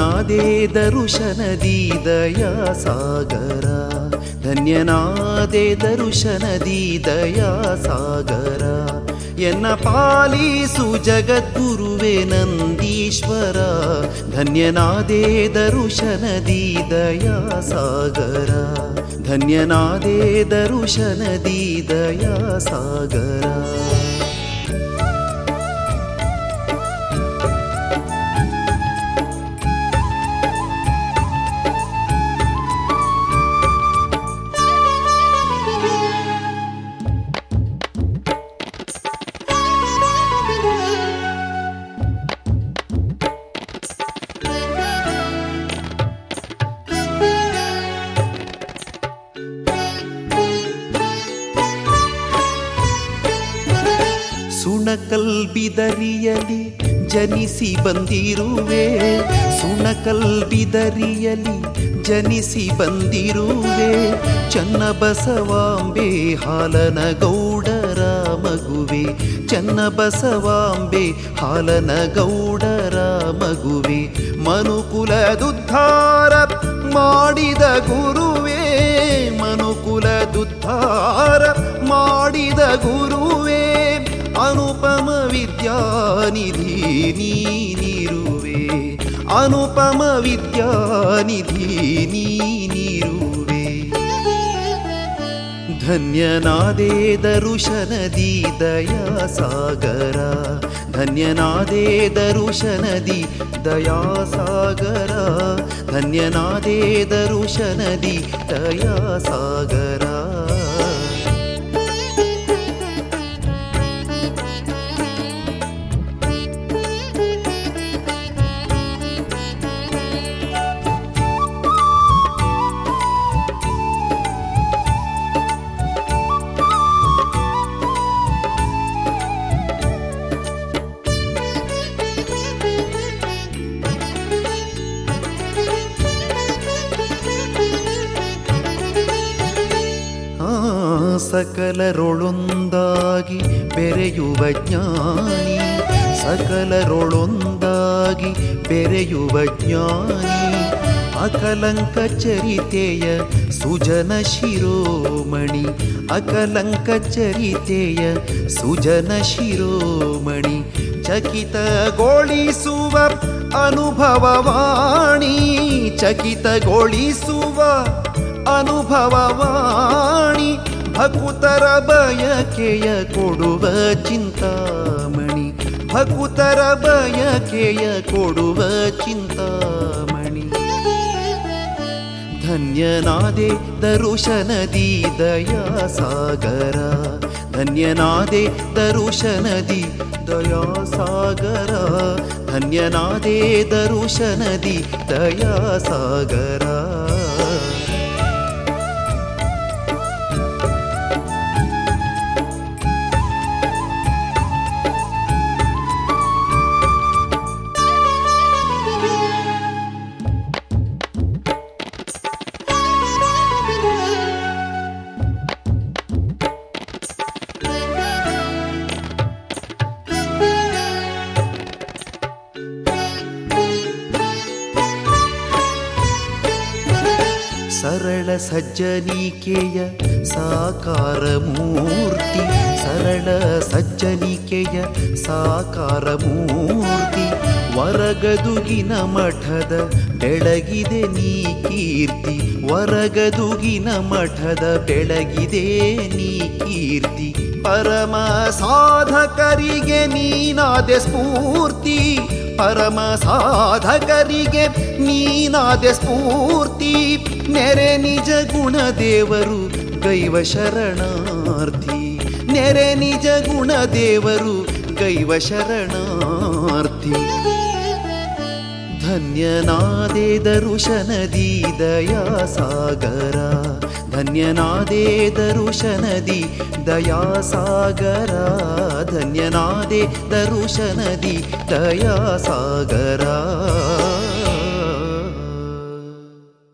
ಧನ್ಯನಾದೇ ದರುಶನದಿ ದಯಾ ಸಾಗರ ಧನ್ಯನಾದೇ ದರುಶನದಿ ದಯಾ ಸಾಗರ ಎನ್ನ ಪಾಲಿಸು ಜಗದ್ಗುರುವೆ ನಂದೀಶ್ವರ ಧನ್ಯನಾದೇ ದರುಶನದಿ ದಯಾ ಸಾಗರ ಧನ್ಯನಾದೇ ದರುಶನದಿ ದಯಾ ಸಾಗರ ಸುಣಕಲ್ಬಿದರಿಯಲಿ ಜನಿಸಿ ಬಂದಿರುವೆ ಸುಣಕಲ್ಬಿದರಿಯಲಿ ಜನಿಸಿ ಬಂದಿರುವೆ ಚನ್ನ ಬಸವಾಂಬೆ ಹಾಲನ ಗೌಡರ ಮಗುವೆ ಚನ್ನ ಬಸವಾಂಬೆ ಹಾಲನ ಗೌಡರ ಮಗುವೆ ಮನುಕುಲದುದ್ಧಾರ ಮಾಡಿದ ಗುರುವೇ ಮನುಕುಲದುದ್ಧಾರ ಮಾಡಿದ ಗುರುವೇ ಅನುಪಮ ವಿದ್ಯಾನಿಧಿ ನೀನಿರುವೆ ಅನುಪಮ ವಿದ್ಯಾನಿಧಿ ನೀನಿರುವೆ ಧನ್ಯನಾದೇ ದರುಶನದಿ ದಯಾ ಸಾಗರ ಧನ್ಯನಾದೇ ದರುಶನದಿ ದಯಾ ಸಾಗರ ಧನ್ಯನಾದೇ ದರುಶನದಿ ದಯಾ ಸಾಗರ ಆ ಸಕಲರೊಳೊಂದಾಗಿ ಬೆರೆಯುವ ಜ್ಞಾನಿ ಸಕಲರೊಳೊಂದಾಗಿ ಬೆರೆಯುವ ಜ್ಞಾನಿ ಅಕಲಂಕ ಚರಿತೆಯ ಸುಜನ ಶಿರೋಮಣಿ ಅಕಲಂಕ ಚರಿತೆಯ ಸುಜನ ಶಿರೋಮಣಿ ಚಕಿತಗೊಳಿಸುವ ಅನುಭವವಾಣಿ ಚಕಿತಗೊಳಿಸುವ ಅನುಭವವಾಣಿ ಭಕುತರ ಬಯಕೆಯ ಕೊಡುವ ಚಿಂತಾಮಣಿ ಭಕುತರ ಬಯಕೆಯ ಕೊಡುವ ಚಿಂತಾಮಣಿ ಧನ್ಯನಾದೆ ದರುಶನದಿ ದಯಾ ಸಾಗರ ಧನ್ಯನಾದೆ ದರುಶನದಿ ದಯಾ ಸಾಗರ ಧನ್ಯನಾದೆ ದರುಶನದಿ ದಯಾ ಸಾಗರ ಸರಳ ಸಜ್ಜನಿಕೆಯ ಸಾಕಾರ ಮೂರ್ತಿ ಸರಳ ಸಜ್ಜನಿಕೆಯ ಸಾಕಾರ ಮೂರ್ತಿ ವರಗದುಗಿನ ಮಠದ ಬೆಳಗಿದೆ ನೀ ಕೀರ್ತಿ ವರಗದುಗಿನ ಮಠದ ಬೆಳಗಿದೆ ನೀ ಕೀರ್ತಿ ಪರಮ ಸಾಧಕರಿಗೆ ನೀನಾದೆ ಸ್ಫೂರ್ತಿ ಪರಮ ಸಾಧಕರಿಗೆ ನೀನಾದೆ ಸ್ಫೂರ್ತಿ ನೆರೆ ನಿಜ ಗುಣ ದೇವರು ಗೈವ ಶರಣಾರ್ಥಿ ನೆರೆ ನಿಜ ಗುಣ ದೇವರು ಗೈವ ಶರಣಾರ್ಥಿ ಧನ್ಯನಾದೆ ದರುಶನದಿ ದಯಾ ಸಾಗರ ಧನ್ಯನಾದೆ ದರುಶನದಿ ದಯಾ ಸಾಗರ ಧನ್ಯನಾದೆ ದರುಶನದಿ ದಯಾ ಸಾಗರ